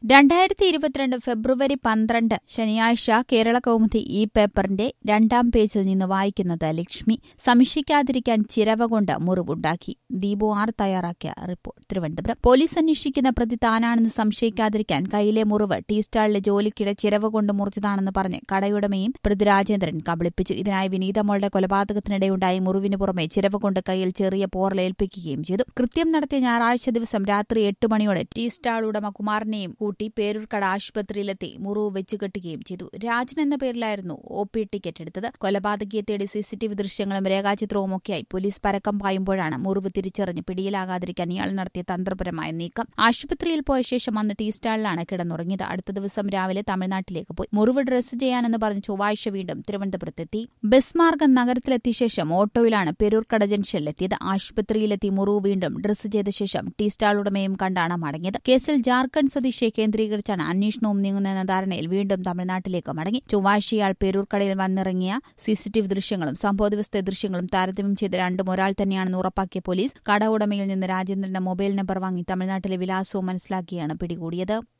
രണ്ടായിരത്തി ഇരുപത്തിരണ്ട് ഫെബ്രുവരി പന്ത്രണ്ട് ശനിയാഴ്ച കേരള കൗമുദി ഈ പേപ്പറിന്റെ രണ്ടാം പേജിൽ നിന്ന് വായിക്കുന്നത് ലക്ഷ്മി സംശയിക്കാതിരിക്കാൻ ചിരവ കൊണ്ട് മുറിവുണ്ടാക്കി ദീപു ആർ തയ്യാറാക്കിയ റിപ്പോർട്ട് തിരുവനന്തപുരം പോലീസ് അന്വേഷിക്കുന്ന പ്രതി താനാണെന്ന് സംശയിക്കാതിരിക്കാൻ കയ്യിലെ മുറിവ് ടീ സ്റ്റാളിലെ ജോലിക്കിടെ ചിരവ കൊണ്ട് മുറിച്ചതാണെന്ന് പറഞ്ഞ് കടയുടമയും പ്രതി രാജേന്ദ്രൻ കബളിപ്പിച്ചു ഇതിനായി വിനീതമോളുടെ കൊലപാതകത്തിനിടെയുണ്ടായി മുറിവിന് പുറമെ ചിരവ കൊണ്ട് കയ്യിൽ ചെറിയ പോറലേൽപ്പിക്കുകയും ചെയ്തു കൃത്യം നടത്തിയ ഞായറാഴ്ച ദിവസം രാത്രി എട്ട് മണിയോടെ ടീ സ്റ്റാൾ ഉടമ കുമാറിനെയും കൂട്ടി പേരൂർക്കട ആശുപത്രിയിലെത്തി മുറിവ് വെച്ചുകെട്ടുകയും ചെയ്തു രാജൻ എന്ന പേരിലായിരുന്നു ഒ പി ടിക്കറ്റ് എടുത്തത് കൊലപാതകിയെ തേടി സിസിടിവി ദൃശ്യങ്ങളും രേഖാചിത്രവും ഒക്കെയായി പോലീസ് പരക്കം പായുമ്പോഴാണ് മുറിവ് തിരിച്ചറിഞ്ഞ് പിടിയിലാകാതിരിക്കാൻ ഇയാൾ നടത്തിയ തന്ത്രപരമായ നീക്കം ആശുപത്രിയിൽ പോയ ശേഷം അന്ന് ടീ സ്റ്റാളിലാണ് കിടന്നുറങ്ങിയത് അടുത്ത ദിവസം രാവിലെ തമിഴ്നാട്ടിലേക്ക് പോയി മുറിവ് ഡ്രസ്സ് ചെയ്യാനെന്ന് പറഞ്ഞ് ചൊവ്വാഴ്ച വീണ്ടും തിരുവനന്തപുരത്തെത്തി ബസ് മാർഗം നഗരത്തിലെത്തിയ ശേഷം ഓട്ടോയിലാണ് പേരൂർക്കട ജംഗ്ഷനിലെത്തിയത് ആശുപത്രിയിലെത്തി മുറിവ് വീണ്ടും ഡ്രസ്സ് ചെയ്ത ശേഷം ടീ സ്റ്റാൾ ഉടമയും കണ്ടാണ് മടങ്ങിയത് കേസിൽ ജാർഖണ്ഡ് സ്വദേശിയെ കേന്ദ്രീകരിച്ചാണ് അന്വേഷണവും നീങ്ങുന്നതെന്ന ധാരണയിൽ വീണ്ടും തമിഴ്നാട്ടിലേക്ക് മടങ്ങി ചൊവ്വാഴ്ച ഇയാൾ പേരൂർക്കടയിൽ വന്നിറങ്ങിയ സിസിടിവി ദൃശ്യങ്ങളും സംഭവ ദിവസത്തെ ദൃശ്യങ്ങളും താരതമ്യം ചെയ്ത് രണ്ടും ഒരാൾ തന്നെയാണെന്ന് ഉറപ്പാക്കിയ പോലീസ് കട ഉടമയിൽ നിന്ന് രാജേന്ദ്രന്റെ മൊബൈൽ നമ്പർ വാങ്ങി തമിഴ്നാട്ടിലെ വിലാസവും മനസ്സിലാക്കിയാണ് പിടികൂടിയത്